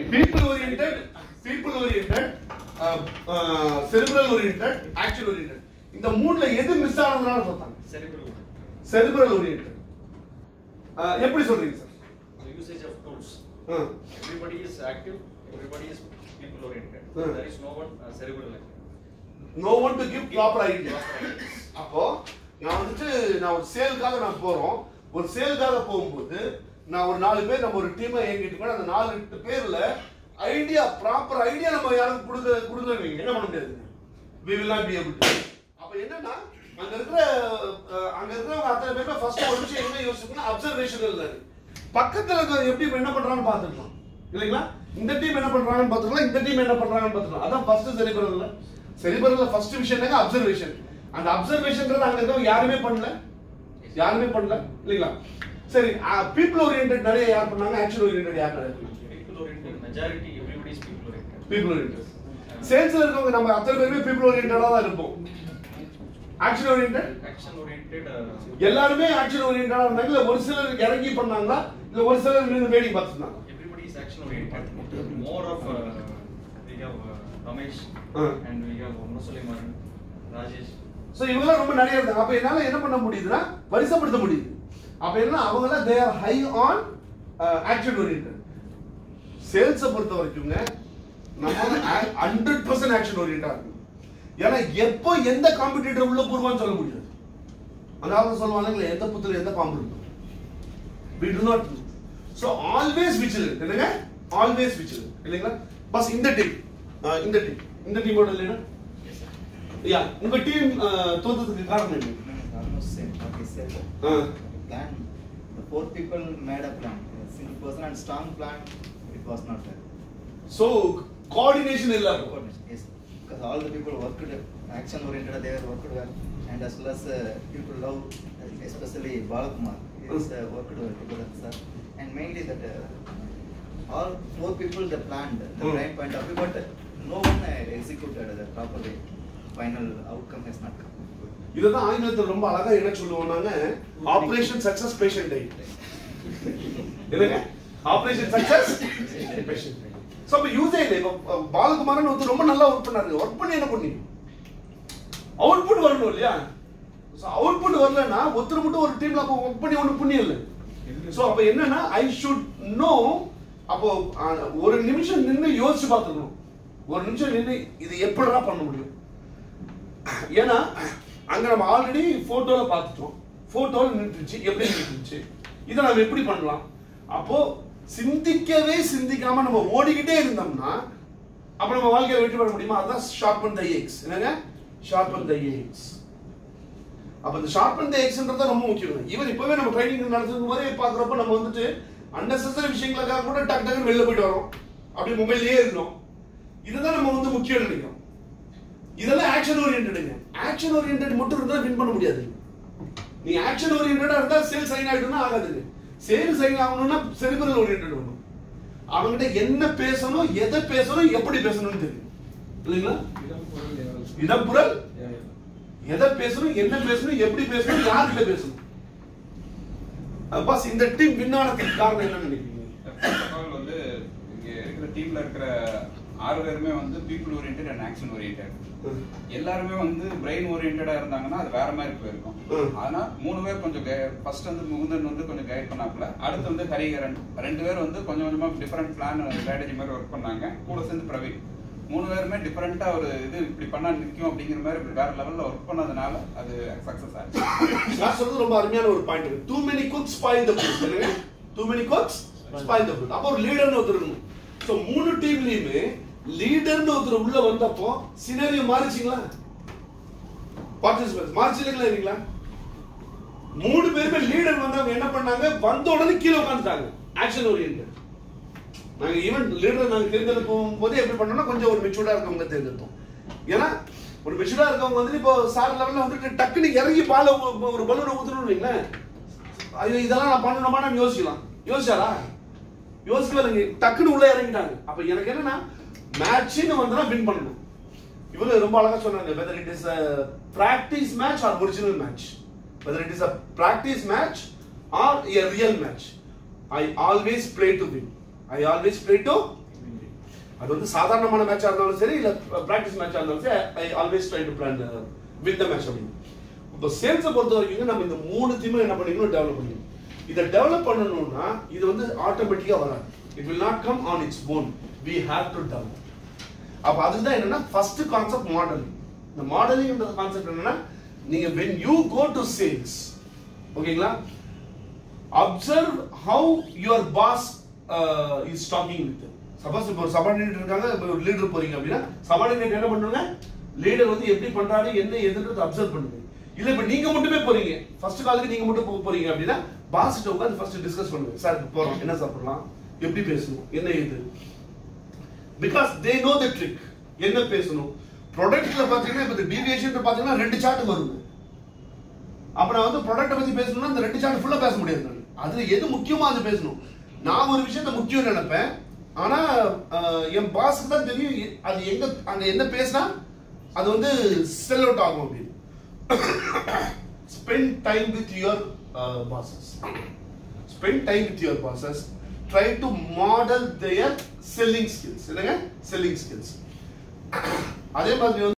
People oriented people oriented cerebral oriented actual oriented இந்த மூணுல எது மிஸ் ஆனதுனால சொல்றாங்க cerebral செரிபிரல் ஓரியன்டட் எப்படி சொல்றீங்க sir the usage of tools ah. everybody is active everybody is people oriented Hmm. there is no one uh, cerebral active no one to give proper idea அப்போ நான் வந்துட்டு நான் ஒரு சேலுக்காக நான் போறோம் ஒரு சேலுக்காக போகும்போது நான் ஒரு நாலு பேர் நம்ம ஒரு டீமை இயங்கிட்டு கூட அந்த நாலு எட்டு பேர்ல ஐடியா ப்ராப்பர் ஐடியா நம்ம யாருக்கு கொடுக்க கொடுக்கல நீங்க என்ன பண்ண முடியாது we will not be able to அப்ப என்னன்னா அங்க இருக்கிற அஹ், அங்க இருக்கிறவங்க அத்தனை பேருமே ஃபர்ஸ்ட் ஒரு விஷயம் என்ன யோசிக்கணும் அப்சர்வேஷன் இல்லை பக்கத்துல இருக்கிறவங்க எப்படி என்ன பண்றான்னு பார்த்துக்கலாம் இல்லைங்களா இந்த டீம் என்ன பண்றாங்கன்னு பார்த்துக்கலாம் இந்த டீம் என்ன பண்றாங்கன்னு பார்த்துக்கலாம் அதான் ஃபர்ஸ்ட் செரிபரல்ல செரிபரல்ல ஃபர்ஸ்ட் விஷயம் என்னங்க அப்சர்வேஷன் அந்த அப்சர்வேஷன்ன்றது அங்க இருக்கவங்க யாருமே பண்ணல யாருமே பண்ணல இல்லைங்களா சரி பீப்புள் ஓரியன்டட் நிறைய யார் பண்ணாங்க ஆக்ஷன் ஓரியன்டட் யார் நிறைய பண்ணாங்க people oriented majority everybody is people oriented people oriented சேல்ஸ்ல இருக்கவங்க நம்ம அத்தனை பேருமே பீப்புள் ஓரியன்டடா தான் இருப்போம் action oriented action oriented uh, எல்லாருமே ஆக்ஷன் ஓரியன்டடா இருந்தாங்க இல்ல ஒரு சிலர் இறங்கி பண்ணாங்களா இல்ல ஒரு சிலர் நின்று வேடிக்கை பார்த்துருந்தாங்க everybody is action oriented more of uh, we have uh, Ramesh Uh. and we have Musuliman Rajesh so இவங்கெல்லாம் ரொம்ப நிறைய இருந்தாங்க அப்ப என்னால என்ன பண்ண முடியுதுன்னா வரிசைப்படுத்த முடியுது அப்ப என்ன அவங்கெல்லாம் they are high on action oriented சேல்ஸை பொறுத்த வரைக்குங்க நம்ம ஹண்ட்ரட் பர்சன்ட் ஆக்ஷன் ஓரியன்டா இருக்கும் ஏன்னா எப்போ எந்த காம்படிட்டர் உள்ள போடுவான்னு சொல்ல முடியாது அதாவது சொல்லுவாங்க எந்த புத்துல எந்த பாம்பு இருக்கும் we do not know so always vigilant என்னங்க always vigilant இல்லைங்களா பஸ் இந்த டீம் இந்த டீம் இந்த டீமோட இல்லைன்னா யா உங்க டீம் தோத்ததுக்கு காரணம் என்ன Almost same what he said. Ah. The plan, the four people made a plan. A single person and strong plan, it was not there. So coordination இல்ல Coordination, Yes, because all the people worked, action oriented, they were worked well. And as well as uh, people love, uh, especially Balakumar, he is uh, worked well together, sir. And mainly that uh, all four people they planned, the Hmm. right point of view, but no one uh, executed the proper way. Final outcome has not come. இதுதான் ஆங்கிலத்தில் ரொம்ப அழகா என்ன சொல்லுவோம் நாங்க operation success patient die இல்லைங்க operation success patient so அப்ப யூஸே இல்லை இப்போ பாலகுமாரன் ஒருத்தர் ரொம்ப நல்லா ஒர்க் பண்ணாரு ஒர்க் பண்ணி என்ன பண்ணி அவுட்புட் வரணும் இல்லையா அவுட்புட் வரலன்னா ஒருத்தர் மட்டும் ஒரு டீம்ல அப்போ ஒர்க் பண்ணி ஒன்றும் புண்ணியம் இல்லை சோ அப்ப என்னன்னா ஐ ஷுட் நோ அப்போ அஹ், ஒரு நிமிஷம் நின்று யோசிச்சு பார்த்துக்கணும் ஒரு நிமிஷம் நின்று இது எப்படிடா பண்ண முடியும் ஏன்னா அங்க நம்ம ஆல்ரெடி போட்டோல பார்த்துட்டோம் போட்டோல நின்றுச்சு எப்படி நின்றுச்சு இதை நம்ம எப்படி பண்ணலாம் அப்போ சிந்திக்கவே சிந்திக்காம நம்ம ஓடிக்கிட்டே இருந்தோம்னா அப்ப நம்ம வாழ்க்கையில வெற்றி பெற முடியுமா அதான் ஷார்பன் த எக்ஸ் என்னங்க ஷார்பன் த எக்ஸ் அப்ப இந்த ஷார்பன் த எக்ஸ்ன்றது ரொம்ப முக்கியம் ஈவன் இப்பவே நம்ம ட்ரைனிங் நடத்தும் போதே பாக்குறப்ப நம்ம வந்துட்டு அன்னெசரி விஷயங்களுக்காக கூட டக்கு டக்குன்னு வெளில போயிட்டு வரோம் அப்படி மொபைல்லயே இருந்தோம் இதுதான் நம்ம வந்து முக்கியம் நினைக்கிறோம் இதெல்லாம் ஆக்ஷன் ஓரியன்டுங்க ஆக்ஷன் ஓரியன்ட் மட்டும் இருந்தா வின் பண்ண முடியாது நீ ஆக்ஷன் ஓரியன்டா இருந்தா சேல் சைன் ஆயிடும்னா ஆகாதுங்க சேல் சைன் ஆகணும்னா செரிபரல் ஓரியன்ட் வரணும் அவங்ககிட்ட என்ன பேசணும் எதை பேசணும் எப்படி பேசணும்னு தெரியும் இல்லைங்களா இடம்புறல் எதை பேசணும் என்ன பேசணும் எப்படி பேசணும் யார்கிட்ட பேசணும் பாஸ் இந்த டீம் வின் ஆனதுக்கு காரணம் என்னன்னு நினைக்கிறீங்க First of all வந்து இங்க இருக்கிற டீம்ல இருக்கிற ஆறு பேருமே வந்து people orient and action orient எல்லாருமே வந்து பிரெயின் ஓரியன்டா இருந்தாங்கன்னா அது வேற மாதிரி போயிருக்கும் ம். ஆனா மூணு பேர் கொஞ்சம் ஃபர்ஸ்ட் வந்து முகுந்தன் வந்து கொஞ்சம் கைட் பண்ணாப்புல அடுத்து வந்து ஹரிகரன் ரெண்டு பேர் வந்து கொஞ்சம் கொஞ்சமா டிஃபரெண்ட் பிளான் ஸ்ட்ராட்டஜி மாதிரி ஒர்க் பண்ணாங்க கூட சேர்ந்து பிரவீன் மூணு பேருமே டிஃபரெண்டா ஒரு இது இப்படி பண்ணா நிற்கும் அப்படிங்கிற மாதிரி இப்படி வேற லெவல்ல ஒர்க் பண்ணதுனால அது சக்சஸ் ஆச்சு நான் சொல்றது ரொம்ப அருமையான ஒரு point too many cooks spoil the food too many cooks spoil the food அப்போ ஒரு லீடர்னு ஒருத்தர் இருக்கணும் ஸோ மூணு டீம்லயுமே லீடர்னு ஒருத்தர் உள்ள வந்தப்போ சினரியோ மாறிச்சிங்களா பார்ட்டிசிபென்ட்ஸ் மாறிச்சு இல்லைங்களா இல்லைங்களா மூணு பேருமே லீடர் வந்தவங்க என்ன பண்ணாங்க வந்த உடனே கீழே உட்காந்துட்டாங்க ஆக்ஷன் ஓரியன்ட் நாங்க ஈவன் லீடர் நாங்க தேர்ந்தெடுக்கும் போது எப்படி பண்ணோம்னா கொஞ்சம் ஒரு மெச்சூர்டா இருக்கவங்க தேர்ந்தெடுத்தோம் ஏன்னா ஒரு மெச்சூர்டா இருக்கவங்க வந்து இப்போ சார் லெவல்ல வந்துட்டு டக்குன்னு இறங்கி பால ஒரு பலூனை ஊத்தணும் வைங்களேன் ஐயோ இதெல்லாம் நான் பண்ணணுமா நம்ம யோசிக்கலாம் யோசிச்சாரா யோசிக்கவே இல்லைங்க டக்குன்னு உள்ள இறங்கிட்டாங்க அப்ப எனக்கு என்னன்னா மேட்ச்னு வந்தா வின் பண்ணணும் இவரு ரொம்ப அழகா சொன்னாங்க whether it is a practice match or original match whether it is a practice match or a real match i always play to win i always play to அது வந்து சாதாரணமான மேட்சா இருந்தாலும் சரி இல்ல பிராக்டிஸ் மேட்சா இருந்தாலும் சரி I always try to plan with the match அப்படின்னு இப்போ சேல்ஸை பொறுத்த வரைக்கும் நம்ம இந்த மூணுத்தையுமே என்ன பண்ணிக்கணும் டெவலப் பண்ணிக்கணும் இதை டெவலப் பண்ணணும்னா இது வந்து ஆட்டோமேட்டிக்கா வராது it will not come on its own we have to develop அப்ப அதுதான் என்னன்னா ஃபர்ஸ்ட் கான்செப்ட் மாடலிங் இந்த மாடலிங் கான்செப்ட் என்னன்னா நீங்க when you go to sales ஓகேங்களா observe how your boss is talking with suppose இப்போ ஒரு சபார்டினேட் இருக்காங்க இப்போ ஒரு லீடர் போறீங்க அப்படின்னா சபார்டினேட் என்ன பண்ணுங்க லீடர் வந்து எப்படி பண்றாரு என்ன எதுன்றது அப்சர்வ் பண்ணுங்க இல்ல இப்ப நீங்க மட்டுமே போறீங்க ஃபர்ஸ்ட் காலுக்கு நீங்க மட்டும் போக போறீங்க அப்படின்னா பாஸ் கிட்ட உட்காந்து ஃபர்ஸ்ட் டிஸ்கஸ் பண்ணுங்க சார் இப்போ போறோம் என்ன சாப்பிடலாம் எப்படி பேசணும் என்ன இது because they know the trick என்ன பேசணும் ப்ராடக்ட்ல பாத்தீங்கன்னா இப்போ டீவியேஷன் பாத்தீங்கன்னா ரெண்டு சார்ட் வருது அப்ப நான் வந்து ப்ராடக்ட்டை பத்தி பேசணும்னா அந்த ரெண்டு சார்ட் ஃபுல்லா பேச முடியாது நான் அதுல எது முக்கியமோ அது பேசணும் நான் ஒரு விஷயத்த முக்கியம் நினைப்பேன் ஆனா அஹ், என் பாஸுக்கு தான் தெரியும் எ- அது எங்க அங்க என்ன பேசினா அது வந்து செல் அவுட் ஆகும் அப்படின்னு spend time with your bosses spend time with your bosses try to model their selling skills என்னங்க செல்லிங் ஸ்கில்ஸ் அதே மாதிரி வந்து